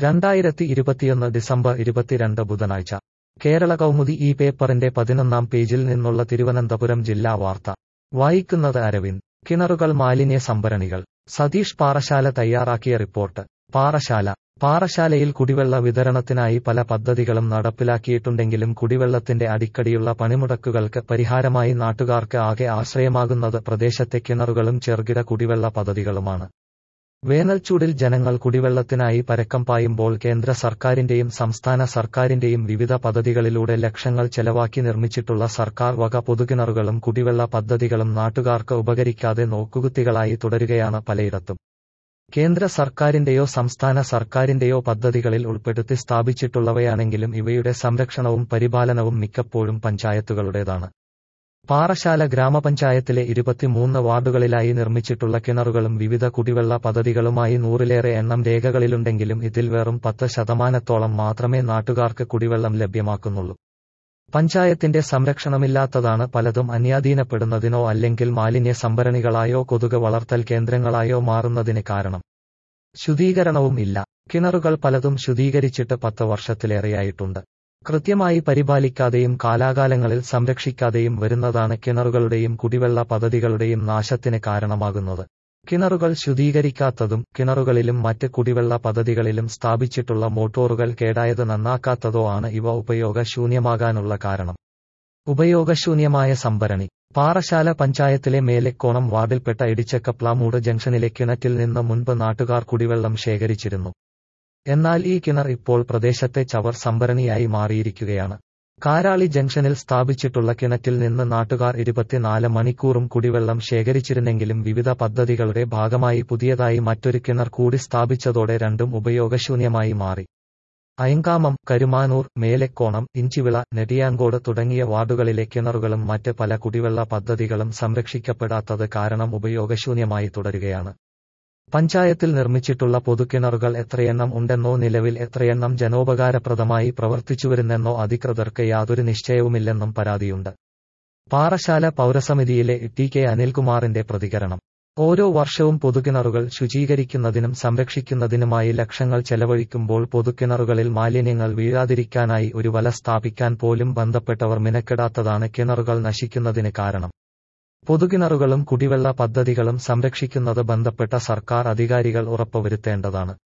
രണ്ടായിരത്തി ഇരുപത്തിയൊന്ന് ഡിസംബർ ഇരുപത്തിരണ്ട് ബുധനാഴ്ച കേരള കൗമുദി ഈ പേപ്പറിന്റെ പതിനൊന്നാം പേജിൽ നിന്നുള്ള തിരുവനന്തപുരം ജില്ലാ വാർത്ത വായിക്കുന്നത് അരവിന്ദ് കിണറുകൾ മാലിന്യ സംഭരണികൾ സതീഷ് പാറശാല തയ്യാറാക്കിയ റിപ്പോർട്ട് പാറശാല പാറശാലയിൽ കുടിവെള്ള വിതരണത്തിനായി പല പദ്ധതികളും നടപ്പിലാക്കിയിട്ടുണ്ടെങ്കിലും കുടിവെള്ളത്തിന്റെ അടിക്കടിയുള്ള പണിമുടക്കുകൾക്ക് പരിഹാരമായി നാട്ടുകാർക്ക് ആകെ ആശ്രയമാകുന്നത് പ്രദേശത്തെ കിണറുകളും ചെറുകിട കുടിവെള്ള പദ്ധതികളുമാണ് വേനൽച്ചൂടിൽ ജനങ്ങൾ കുടിവെള്ളത്തിനായി പരക്കം പായുമ്പോൾ കേന്ദ്ര സർക്കാരിന്റെയും സംസ്ഥാന സർക്കാരിന്റെയും വിവിധ പദ്ധതികളിലൂടെ ലക്ഷങ്ങൾ ചെലവാക്കി നിർമ്മിച്ചിട്ടുള്ള സർക്കാർ വക പൊതുകിണറുകളും കുടിവെള്ള പദ്ധതികളും നാട്ടുകാർക്ക് ഉപകരിക്കാതെ നോക്കുകുത്തികളായി തുടരുകയാണ് പലയിടത്തും കേന്ദ്ര സർക്കാരിന്റെയോ സംസ്ഥാന സർക്കാരിന്റെയോ പദ്ധതികളിൽ ഉൾപ്പെടുത്തി സ്ഥാപിച്ചിട്ടുള്ളവയാണെങ്കിലും ഇവയുടെ സംരക്ഷണവും പരിപാലനവും മിക്കപ്പോഴും പഞ്ചായത്തുകളുടേതാണ് പാറശാല ഗ്രാമപഞ്ചായത്തിലെ ഇരുപത്തിമൂന്ന് വാർഡുകളിലായി നിർമ്മിച്ചിട്ടുള്ള കിണറുകളും വിവിധ കുടിവെള്ള പദ്ധതികളുമായി നൂറിലേറെ എണ്ണം രേഖകളിലുണ്ടെങ്കിലും ഇതിൽ വെറും പത്ത് ശതമാനത്തോളം മാത്രമേ നാട്ടുകാർക്ക് കുടിവെള്ളം ലഭ്യമാക്കുന്നുള്ളൂ പഞ്ചായത്തിന്റെ സംരക്ഷണമില്ലാത്തതാണ് പലതും അന്യാധീനപ്പെടുന്നതിനോ അല്ലെങ്കിൽ മാലിന്യ സംഭരണികളായോ കൊതുക് വളർത്തൽ കേന്ദ്രങ്ങളായോ മാറുന്നതിന് കാരണം ശുദ്ധീകരണവും ഇല്ല കിണറുകൾ പലതും ശുദ്ധീകരിച്ചിട്ട് പത്ത് വർഷത്തിലേറെയായിട്ടുണ്ട് കൃത്യമായി പരിപാലിക്കാതെയും കാലാകാലങ്ങളിൽ സംരക്ഷിക്കാതെയും വരുന്നതാണ് കിണറുകളുടെയും കുടിവെള്ള പദ്ധതികളുടെയും നാശത്തിന് കാരണമാകുന്നത് കിണറുകൾ ശുദ്ധീകരിക്കാത്തതും കിണറുകളിലും മറ്റ് കുടിവെള്ള പദ്ധതികളിലും സ്ഥാപിച്ചിട്ടുള്ള മോട്ടോറുകൾ കേടായത് നന്നാക്കാത്തതോ ആണ് ഇവ ഉപയോഗശൂന്യമാകാനുള്ള കാരണം ഉപയോഗശൂന്യമായ സംഭരണി പാറശാല പഞ്ചായത്തിലെ മേലെക്കോണം വാർഡിൽപ്പെട്ട ഇടിച്ചക്കപ്ലാമൂട് ജംഗ്ഷനിലെ കിണറ്റിൽ നിന്ന് മുൻപ് നാട്ടുകാർ കുടിവെള്ളം ശേഖരിച്ചിരുന്നു എന്നാൽ ഈ കിണർ ഇപ്പോൾ പ്രദേശത്തെ ചവർ സംഭരണിയായി മാറിയിരിക്കുകയാണ് കാരാളി ജംഗ്ഷനിൽ സ്ഥാപിച്ചിട്ടുള്ള കിണറ്റിൽ നിന്ന് നാട്ടുകാർ ഇരുപത്തിനാല് മണിക്കൂറും കുടിവെള്ളം ശേഖരിച്ചിരുന്നെങ്കിലും വിവിധ പദ്ധതികളുടെ ഭാഗമായി പുതിയതായി മറ്റൊരു കിണർ കൂടി സ്ഥാപിച്ചതോടെ രണ്ടും ഉപയോഗശൂന്യമായി മാറി അയങ്കാമം കരുമാനൂർ മേലെക്കോണം ഇഞ്ചിവിള നെടിയാങ്കോട് തുടങ്ങിയ വാർഡുകളിലെ കിണറുകളും മറ്റ് പല കുടിവെള്ള പദ്ധതികളും സംരക്ഷിക്കപ്പെടാത്തത് കാരണം ഉപയോഗശൂന്യമായി തുടരുകയാണ് പഞ്ചായത്തിൽ നിർമ്മിച്ചിട്ടുള്ള പൊതുക്കിണറുകൾ എത്രയെണ്ണം ഉണ്ടെന്നോ നിലവിൽ എത്രയെണ്ണം ജനോപകാരപ്രദമായി പ്രവർത്തിച്ചുവരുന്നെന്നോ അധികൃതർക്ക് യാതൊരു നിശ്ചയവുമില്ലെന്നും പരാതിയുണ്ട് പാറശാല പൗരസമിതിയിലെ ടി കെ അനിൽകുമാറിന്റെ പ്രതികരണം ഓരോ വർഷവും പൊതുകിണറുകൾ ശുചീകരിക്കുന്നതിനും സംരക്ഷിക്കുന്നതിനുമായി ലക്ഷങ്ങൾ ചെലവഴിക്കുമ്പോൾ പൊതുക്കിണറുകളിൽ മാലിന്യങ്ങൾ വീഴാതിരിക്കാനായി ഒരു വല സ്ഥാപിക്കാൻ പോലും ബന്ധപ്പെട്ടവർ മിനക്കെടാത്തതാണ് കിണറുകൾ നശിക്കുന്നതിന് കാരണം പൊതുകിണറുകളും കുടിവെള്ള പദ്ധതികളും സംരക്ഷിക്കുന്നത് ബന്ധപ്പെട്ട സർക്കാർ അധികാരികൾ ഉറപ്പുവരുത്തേണ്ടതാണ്